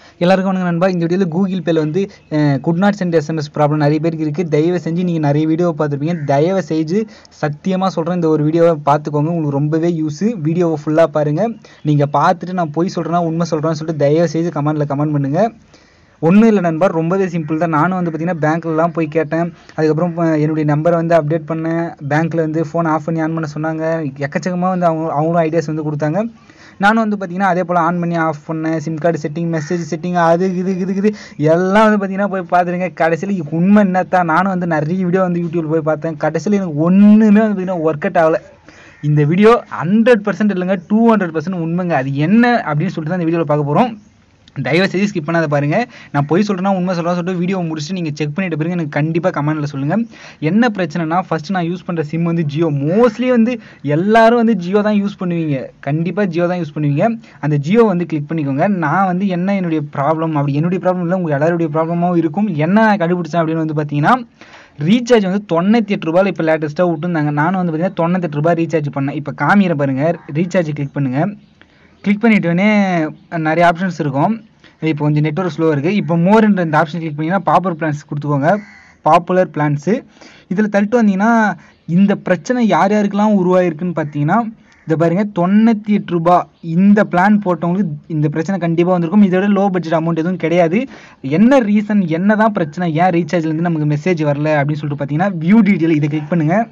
எல்லாருக்கும் வணக்கம் நண்பா இந்த வீடியோவில் கூகுள் பேல வந்து could not sent SMS problem நிறைய பேருக்கு இருக்குது தயவு செஞ்சு நீங்கள் நிறைய வீடியோ பார்த்துருப்பீங்க தயவு செஞ்சு சத்தியமாக சொல்கிறேன் இந்த ஒரு வீடியோவை பார்த்துக்கோங்க உங்களுக்கு ரொம்பவே யூஸு வீடியோவை ஃபுல்லாக பாருங்கள் நீங்கள் பார்த்துட்டு நான் பொய் சொல்கிறேன்னா உண்மை சொல்கிறேன்னு சொல்லிட்டு தயவு செய்து கமெண்ட்டில் கமெண்ட் பண்ணுங்கள் ஒன்றும் இல்லை நண்பா ரொம்பவே சிம்பிள் தான் நானும் வந்து பார்த்தீங்கன்னா பேங்க்லலாம் போய் கேட்டேன் அதுக்கப்புறம் இப்போ என்னுடைய நம்பரை வந்து அப்டேட் பண்ணேன் பேங்க்கில் வந்து ஃபோன் ஆஃப் பண்ணி ஆன் பண்ண சொன்னாங்க எக்கச்சக்கமாக வந்து அவங்க அவங்களும் ஐடியாஸ் வந்து கொடுத்தாங்க நானும் வந்து பார்த்தீங்கன்னா அதே போல் ஆன் பண்ணி ஆஃப் பண்ணேன் SIM card setting message setting அது இது இது இது எல்லாம் வந்து பார்த்தீங்கன்னா போய் பார்த்துருங்க கடைசியில் உண்மை என்னத்தான் நானும் வந்து நிறைய வீடியோ வந்து யூடியூப்ல போய் பார்த்தேன் கடைசியில் எனக்கு ஒன்றுமே வந்து பார்த்தீங்கன்னா ஒர்க் அவுட் ஆகலை இந்த வீடியோ ஹண்ட்ரட் பர்சன்ட் இல்லைங்க டூ ஹண்ட்ரட் பர்சன்ட் உண்மைங்க அது என்ன அப்படின்னு சொல்லிட்டு தான் இந்த வீடியோவில் பார்க்க போகிறோம் தயவு செய்து ஸ்கிப் பண்ணாத பாருங்க நான் பொய் சொல்கிறேன்னா உண்மை சொல்கிறேன் சொல்லிட்டு வீடியோ முடிச்சுட்டு நீங்கள் செக் பண்ணிட்டு பிறகு எனக்கு கண்டிப்பாக கமெண்ட்டில் சொல்லுங்கள் என்ன பிரச்சனைனா ஃபர்ஸ்ட் நான் யூஸ் பண்ணுற சிம் வந்து ஜியோ மோஸ்ட்லி வந்து எல்லாரும் வந்து ஜியோ தான் யூஸ் பண்ணுவீங்க கண்டிப்பாக ஜியோ தான் யூஸ் பண்ணுவீங்க அந்த ஜியோ வந்து கிளிக் பண்ணிக்கோங்க நான் வந்து என்ன என்னுடைய ப்ராப்ளம் அப்படி என்னுடைய ப்ராப்ளம் இல்லை உங்கள் எல்லாருடைய ப்ராப்ளமாகவும் இருக்கும் என்ன நான் கண்டுபிடிச்சேன் அப்படின்னு வந்து பார்த்தீங்கன்னா ரீசார்ஜ் வந்து தொண்ணூற்றி எட்டு ரூபாயில் இப்போ லேட்டஸ்ட்டாக விட்டுருந்தாங்க நானும் வந்து பார்த்தீங்கன்னா தொண்ணூத்தெட்டு ரூபாய் ரீசார்ஜ் பண்ணேன் இப்போ காமிக்கிற பாருங்கள் ரீசார்ஜ் கிளிக் பண்ணுங்கள் கிளிக் பண்ணிட்டோடனே நிறைய ஆப்ஷன்ஸ் இருக்கும் இப்போ கொஞ்சம் நெட்ஒர்க் ஸ்லோவாக இருக்குது இப்போ மோர்ன்ற இந்த ஆப்ஷன் கிளிக் பண்ணிங்கன்னா பாப்புலர் பிளான்ஸ் கொடுத்துக்கோங்க பாப்புலர் பிளான்ஸு இதில் தள்ளிட்டு வந்தீங்கன்னா இந்த பிரச்சனை யார் யாருக்கெல்லாம் உருவாயிருக்குன்னு பார்த்தீங்கன்னா இதை பாருங்க தொண்ணூற்றி எட்டு ரூபா இந்த பிளான் போட்டவங்களுக்கு இந்த பிரச்சனை கண்டிப்பாக வந்திருக்கும் இதோட லோ பட்ஜெட் அமௌண்ட் எதுவும் கிடையாது என்ன ரீசன் என்ன தான் பிரச்சனை ஏன் ரீசார்ஜ்லேருந்து நமக்கு மெசேஜ் வரல அப்படின்னு சொல்லிட்டு பார்த்தீங்கன்னா வியூ டீட்டெயில் இதை கிளிக் பண்ணுங்கள்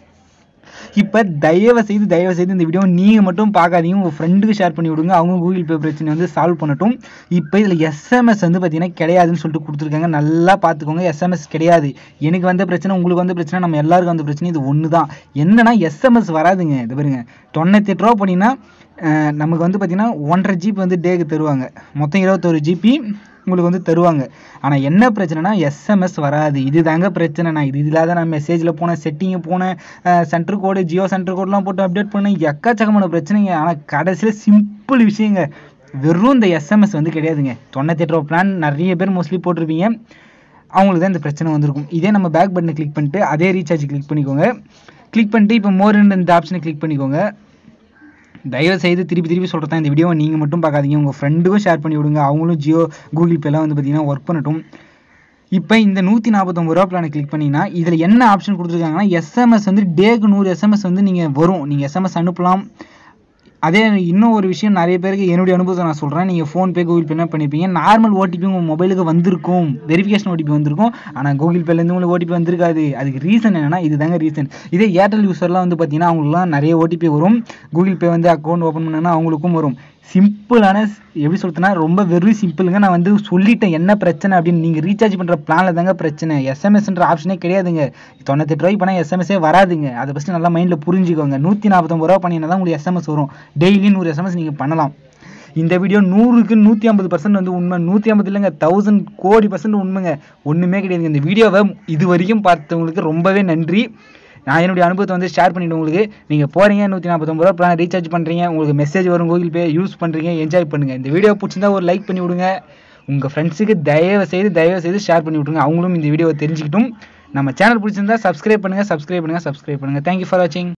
இப்போ தயவு செய்து தயவு செய்து இந்த வீடியோ நீங்கள் மட்டும் பார்க்காதீங்க உங்கள் ஃப்ரெண்டுக்கு ஷேர் பண்ணி விடுங்க அவங்க கூகுள் பே பிரச்சனை வந்து சால்வ் பண்ணட்டும் இப்போ இதில் எஸ்எம்எஸ் வந்து பார்த்தீங்கன்னா கிடையாதுன்னு சொல்லிட்டு கொடுத்துருக்காங்க நல்லா பார்த்துக்கோங்க எஸ்எம்எஸ் கிடையாது எனக்கு வந்த பிரச்சனை உங்களுக்கு வந்த பிரச்சனை நம்ம எல்லாருக்கும் வந்த பிரச்சனை இது ஒன்று தான் என்னன்னா எஸ்எம்எஸ் வராதுங்க இது பாருங்க தொண்ணூத்தெட்டு ரூபா பண்ணிங்கன்னா நமக்கு வந்து பார்த்தீங்கன்னா ஒன்றரை ஜிபி வந்து டேக்கு தருவாங்க மொத்தம் இருபத்தொரு ஜிபி உங்களுக்கு வந்து தருவாங்க ஆனால் என்ன பிரச்சனைனா எஸ்எம்எஸ் வராது இது தாங்க பிரச்சனை நான் இது இல்லாத நான் மெசேஜில் போனேன் செட்டிங்கு போனேன் சென்டர் கோடு ஜியோ சென்டர் கோடெலாம் போட்டு அப்டேட் பண்ணேன் எக்கச்சக்கமான பிரச்சனைங்க ஆனால் கடைசியில் சிம்பிள் விஷயங்க வெறும் இந்த எஸ்எம்எஸ் வந்து கிடையாதுங்க தொண்ணூத்தெட்டு ரூபா பிளான் நிறைய பேர் மோஸ்ட்லி போட்டிருப்பீங்க அவங்களுக்கு தான் இந்த பிரச்சனை வந்திருக்கும் இதே நம்ம பேக் பட்டனை கிளிக் பண்ணிட்டு அதே ரீசார்ஜ் கிளிக் பண்ணிக்கோங்க கிளிக் பண்ணிட்டு இப்போ மோர் இந்த ஆப்ஷனை கிளிக் பண்ணிக்கோங்க தயவு செய்து திருப்பி திருப்பி சொல்கிறதா இந்த வீடியோவை நீங்கள் மட்டும் பார்க்காதீங்க உங்கள் ஃப்ரெண்டுக்கும் ஷேர் பண்ணி விடுங்க அவங்களும் ஜியோ கூகுள் பேலாம் வந்து பார்த்தீங்கன்னா ஒர்க் பண்ணட்டும் இப்போ இந்த நூற்றி நாற்பத்தொம்பது ரூபா பிளானை கிளிக் பண்ணிங்கன்னா இதில் என்ன ஆப்ஷன் கொடுத்துருக்காங்கன்னா எஸ்எம்எஸ் வந்து டேக்கு நூறு எஸ்எம்எஸ் வந்து நீங்கள் வரும் நீங்கள் எஸ்எம்எஸ் அனுப்பலாம் அதே இன்னும் ஒரு விஷயம் நிறைய பேருக்கு என்னுடைய அனுபவத்தை நான் சொல்கிறேன் நீங்கள் ஃபோன்பே கூகுள் பே என்ன பண்ணிப்பீங்க நார்மல் ஓடிபி உங்கள் மொபைலுக்கு வந்திருக்கும் வெரிஃபிகேஷன் ஓடிபி வந்திருக்கும் ஆனால் கூகுள் பேலேருந்து உங்களுக்கு ஓடிபி வந்திருக்காது அதுக்கு ரீசன் என்னன்னா இதுதாங்க ரீசன் இதே ஏர்டெல் யூஸர்லாம் வந்து பார்த்தீங்கன்னா அவங்களுக்குலாம் நிறைய ஓடிபி வரும் கூகுள் பே வந்து அக்கௌண்ட் ஓப்பன் பண்ணனா அவங்களுக்கும் வரும் சிம்பிளான எப்படி சொல்றதுன்னா ரொம்ப வெறும் சிம்பிளுங்க நான் வந்து சொல்லிட்டேன் என்ன பிரச்சனை அப்படின்னு நீங்கள் ரீசார்ஜ் பண்ணுற பிளானில் தாங்க பிரச்சனை எஸ்எம்எஸ்ன்ற ஆப்ஷனே கிடையாதுங்க தொண்ணூத்தெட்டு ரூபாய்க்கு பண்ணால் எஸ்எம்எஸ்ஸே வராதுங்க அதை ஃபஸ்ட்டு நல்லா மைண்டில் புரிஞ்சுக்கோங்க நூற்றி நாற்பத்தொம்பது ரூபா பண்ணினா தான் உங்களுக்கு எஸ்எம்எஸ் வரும் டெய்லி நூறு எஸ்எம்எஸ் நீங்கள் பண்ணலாம் இந்த வீடியோ நூறுக்கு நூற்றி ஐம்பது பர்சன்ட் வந்து உண்மை நூற்றி ஐம்பது இல்லைங்க தௌசண்ட் கோடி பர்சன்ட் உண்மைங்க ஒன்றுமே கிடையாதுங்க இந்த வீடியோவை இது வரைக்கும் பார்த்தவங்களுக்கு ரொம்பவே நன்றி நான் என்னுடைய அனுபவத்தை வந்து ஷேர் பண்ணிவிட்டு உங்களுக்கு நீங்கள் போகிறீங்க நூற்றி நாற்பத்தொம்பது ரூபா பிளான் ரீசார்ஜ் பண்ணுறீங்க உங்களுக்கு மெசேஜ் வரும் கூகுள் பே யூஸ் பண்ணுறீங்க என்ஜாய் பண்ணுங்கள் இந்த வீடியோ பிடிச்சிருந்தா ஒரு லைக் பண்ணி விடுங்க உங்கள் ஃப்ரெண்ட்ஸுக்கு தயவு செய்து தயவு செய்து ஷேர் பண்ணி விட்ருங்க அவங்களும் இந்த வீடியோவை தெரிஞ்சுக்கிட்டும் நம்ம சேனல் பிடிச்சிருந்தா சப்ஸ்கிரைப் பண்ணுங்கள் சப்ஸ்கிரைப் பண்ணுங்கள் சப்ஸ்கிரைப் பண்ணுங்கள் தேங்க்யூ ஃபார் வாட்சிங்